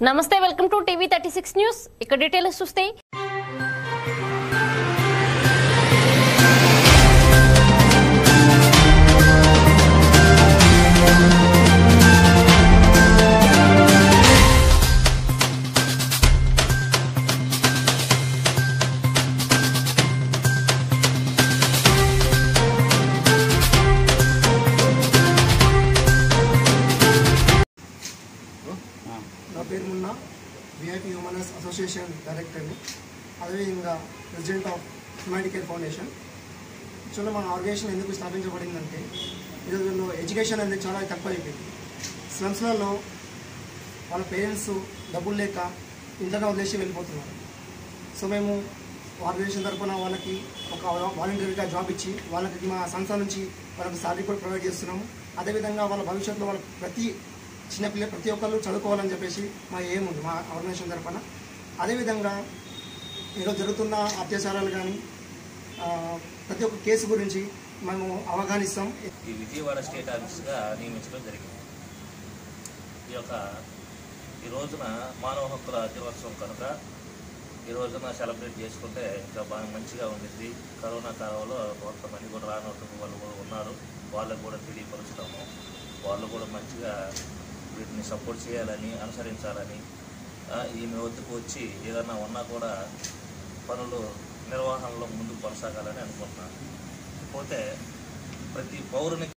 నమస్తే welcome to TV thirty six news ఇక details చూస్తే నా పేరు మున్న విఐపి హ్యూమనస్ అసోసియేషన్ డైరెక్టర్ని అదేవిధంగా president of humanity care foundation యాక్చువల్గా మన ఆర్గనైజేషన్ ఎందుకు స్థాపించబడిందంటే ఈ రోజుల్లో ఎడ్యుకేషన్ అనేది చాలా తక్కువ అయిపోయింది స్లమ్స్లలో వాళ్ళ పేరెంట్స్ డబ్బులు లేక ఇంట్లోనే వదిలేసి వెళ్ళిపోతున్నారు సో మేము ఆర్గనైజేషన్ తరఫున వాళ్ళకి ఒక వాలంటీర్గా జాబ్ ఇచ్చి వాళ్ళకి మా సంస్థ నుంచి వాళ్ళకి సాలరీ కూడా ప్రొవైడ్ చేస్తున్నాము అదేవిధంగా వాళ్ళ భవిష్యత్తులో వాళ్ళ ప్రతి చిన్నపిల్ల ప్రతి ఒక్కళ్ళు చదువుకోవాలని చెప్పేసి మా ఏం ఉంది మా ఆర్గనైజేషన్ తరఫున అదేవిధంగా ఈరోజు జరుగుతున్న అత్యాచారాలు కానీ ప్రతి ఒక్క కేసు గురించి మేము అవగాహన ఇస్తాం ఈ విజయవాడ స్టేట్ ఆఫీస్గా నియమించడం జరిగింది ఈ యొక్క ఈ రోజున మానవ హక్కుల దినోత్సవం కనుక ఈ రోజున సెలబ్రేట్ చేసుకుంటే ఇంకా బాగా మంచిగా ఉండిద్ది కరోనా కాలంలో కొంతమంది కూడా రానటువంటి వాళ్ళు కూడా ఉన్నారు వాళ్ళకు కూడా తెలియపరుస్తాము వాళ్ళు కూడా మంచిగా వీటిని సపోర్ట్ చేయాలని అనుసరించాలని ఆ, ఈమె వద్దకు వచ్చి ఏదన్నా ఉన్నా కూడా పనులు నిర్వహణలో ముందుకు కొనసాగాలని అనుకుంటున్నాను పోతే ప్రతి పౌరునికి